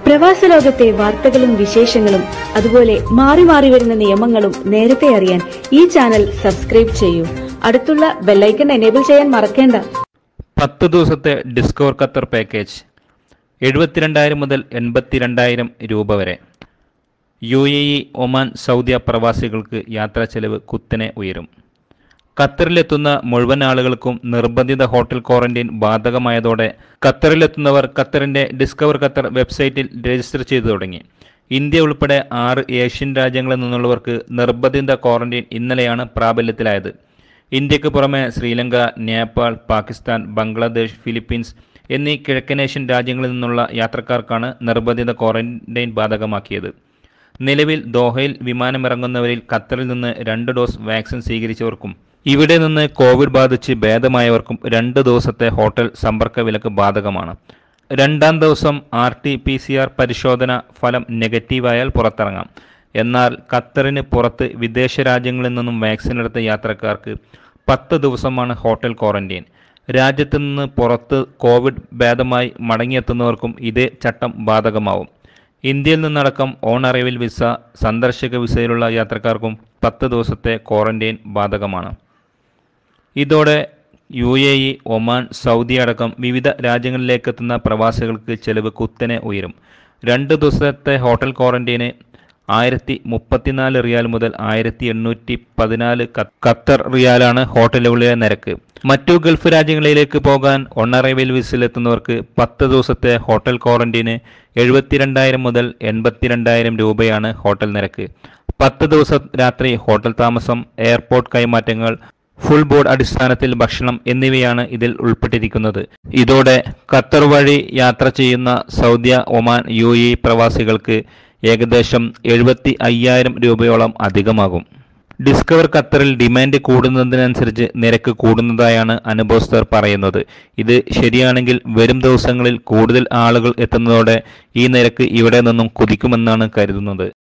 പ്രവാസ ലോകത്തെ വാർത്തകളും വിശേഷങ്ങളും അതുപോലെ മാറി മാറി വരുന്ന നിയമങ്ങളും നേരത്തെ അറിയാൻ ഈ ചാനൽ സബ്സ്ക്രൈബ് ചെയ്യൂ അടുത്തുള്ള ബെല്ലൈക്കൺ എനേബിൾ ചെയ്യാൻ മറക്കേണ്ട പത്ത് ദിവസത്തെ ഡിസ്കവർ ഖത്തർ പാക്കേജ് എഴുപത്തിരണ്ടായിരം മുതൽ എൺപത്തിരണ്ടായിരം രൂപ വരെ U A E Oman Saudi പ്രവാസികൾക്ക് യാത്രാ ചെലവ് കുത്തനെ ഉയരും ഖത്തറിലെത്തുന്ന മുഴുവൻ ആളുകൾക്കും നിർബന്ധിത ഹോട്ടൽ ക്വാറന്റൈൻ ബാധകമായതോടെ ഖത്തറിലെത്തുന്നവർ ഖത്തറിന്റെ ഡിസ്കവർ ഖത്തർ വെബ്സൈറ്റിൽ രജിസ്റ്റർ ചെയ്തു തുടങ്ങി ഇന്ത്യ ഉൾപ്പെടെ ആറ് ഏഷ്യൻ രാജ്യങ്ങളിൽ നിന്നുള്ളവർക്ക് നിർബന്ധിത ക്വാറന്റൈൻ ഇന്നലെയാണ് പ്രാബല്യത്തിലായത് ഇന്ത്യക്ക് പുറമെ ശ്രീലങ്ക നേപ്പാൾ പാകിസ്ഥാൻ ബംഗ്ലാദേശ് ഫിലിപ്പീൻസ് എന്നീ കിഴക്കനേഷ്യൻ രാജ്യങ്ങളിൽ നിന്നുള്ള യാത്രക്കാർക്കാണ് നിർബന്ധിത ക്വാറന്റൈൻ ബാധകമാക്കിയത് നിലവിൽ ദോഹയിൽ വിമാനമിറങ്ങുന്നവരിൽ ഖത്തറിൽ നിന്ന് രണ്ട് ഡോസ് വാക്സിൻ സ്വീകരിച്ചവർക്കും ഇവിടെ നിന്ന് കോവിഡ് ബാധിച്ച് ഭേദമായവർക്കും രണ്ട് ദിവസത്തെ ഹോട്ടൽ സമ്പർക്ക വിലക്ക് ബാധകമാണ് രണ്ടാം ദിവസം R T P C R പരിശോധന ഫലം നെഗറ്റീവായാൽ പുറത്തിറങ്ങാം എന്നാൽ ഖത്തറിന് പുറത്ത് വിദേശ രാജ്യങ്ങളിൽ നിന്നും വാക്സിൻ എടുത്ത യാത്രക്കാർക്ക് പത്ത് ദിവസമാണ് ഹോട്ടൽ ക്വാറന്റൈൻ രാജ്യത്ത് നിന്ന് പുറത്ത് കോവിഡ് ഭേദമായി മടങ്ങിയെത്തുന്നവർക്കും ഇതേ ചട്ടം ബാധകമാവും ഇന്ത്യയിൽ നിന്നടക്കം ഓൺ അറൈവൽ വിസ സന്ദർശക വിസയിലുള്ള യാത്രക്കാർക്കും പത്ത് ദിവസത്തെ ക്വാറന്റൈൻ ബാധകമാണ് ഇതോടെ U A E Oman Saudi അടക്കം വിവിധ രാജ്യങ്ങളിലേക്കെത്തുന്ന പ്രവാസികൾക്ക് ചെലവ് കുത്തനെ ഉയരും രണ്ട് ദിവസത്തെ ഹോട്ടൽ ക്വാറന്റൈന് ആയിരത്തി മുപ്പത്തിനാല് റിയാൽ മുതൽ ആയിരത്തി എണ്ണൂറ്റി പതിനാല് ഖത്തർ റിയാലാണ് ഹോട്ടലുകളിലെ നിരക്ക് മറ്റു ഗൾഫ് രാജ്യങ്ങളിലേക്ക് പോകാൻ ഒണ്ണറൈവൽ വിസിലെത്തുന്നവർക്ക് പത്ത് ദിവസത്തെ ഹോട്ടൽ ക്വാറന്റൈന് എഴുപത്തിരണ്ടായിരം മുതൽ എൺപത്തിരണ്ടായിരം രൂപയാണ് ഹോട്ടൽ നിരക്ക് പത്ത് ദിവസം രാത്രി ഹോട്ടൽ താമസം എയർപോർട്ട് കൈമാറ്റങ്ങൾ ഫുൾ ബോർഡ് അടിസ്ഥാനത്തിൽ ഭക്ഷണം എന്നിവയാണ് ഇതിൽ ഉൾപ്പെട്ടിരിക്കുന്നത് ഇതോടെ ഖത്തർ വഴി യാത്ര ചെയ്യുന്ന സൗദി ഒമാൻ യു എ പ്രവാസികൾക്ക് ഏകദേശം എഴുപത്തി അയ്യായിരം രൂപയോളം അധികമാകും ഡിസ്കവർ ഖത്തറിൽ ഡിമാൻഡ് കൂടുന്നതിനനുസരിച്ച് നിരക്ക് കൂടുന്നതായാണ് അനുഭവസ്ഥർ പറയുന്നത് ഇത് ശരിയാണെങ്കിൽ വരും ദിവസങ്ങളിൽ കൂടുതൽ ആളുകൾ എത്തുന്നതോടെ ഈ നിരക്ക് ഇവിടെ നിന്നും കുതിക്കുമെന്നാണ് കരുതുന്നത്